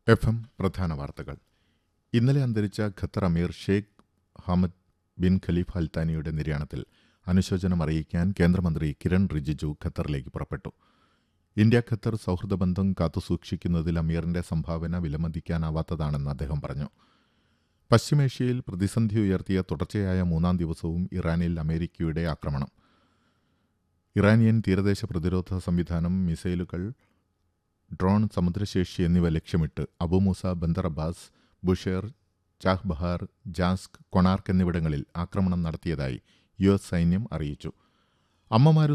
F M പ്രധാന വാർത്തകൾ ഇന്നലെ അന്തരിച്ച Qatar Amir Sheikh Hamad bin Khalifa അൽത്താനിയുടെ നിര്യാണത്തിൽ അനുശോചനം അറിയിക്കാൻ കേന്ദ്രമന്ത്രി കിരൺ റിജിജു ഖത്തറിലേക്ക് പുറപ്പെട്ടു ഇന്ത്യ ഖത്തർ സൗഹൃദ ബന്ധം കാത്തുസൂക്ഷിക്കുന്നതിൽ അമീറിന്റെ സംഭാവന വിലമതിക്കാനാവാത്തതാണെന്ന് അദ്ദേഹം പറഞ്ഞു പശ്ചിമേഷ്യയിൽ പ്രതിസന്ധി ഉയർത്തിയ തുടർച്ചയായ മൂന്നാം ദിവസവും ഇറാനിൽ അമേരിക്കയുടെ ആക്രമണം ഇറാനിയൻ തീരദേശ പ്രതിരോധ സംവിധാനം മിസൈലുകൾ ഡ്രോൺ സമുദ്രശേഷി എന്നിവ ലക്ഷ്യമിട്ട് Abu Musa Bandar Abbas Bushehr Chabahar Jask Konarak എന്നിവിടങ്ങളിൽ ആക്രമണം നടത്തിയതായി യു എസ് സൈന്യം അറിയിച്ചു അമ്മമാരും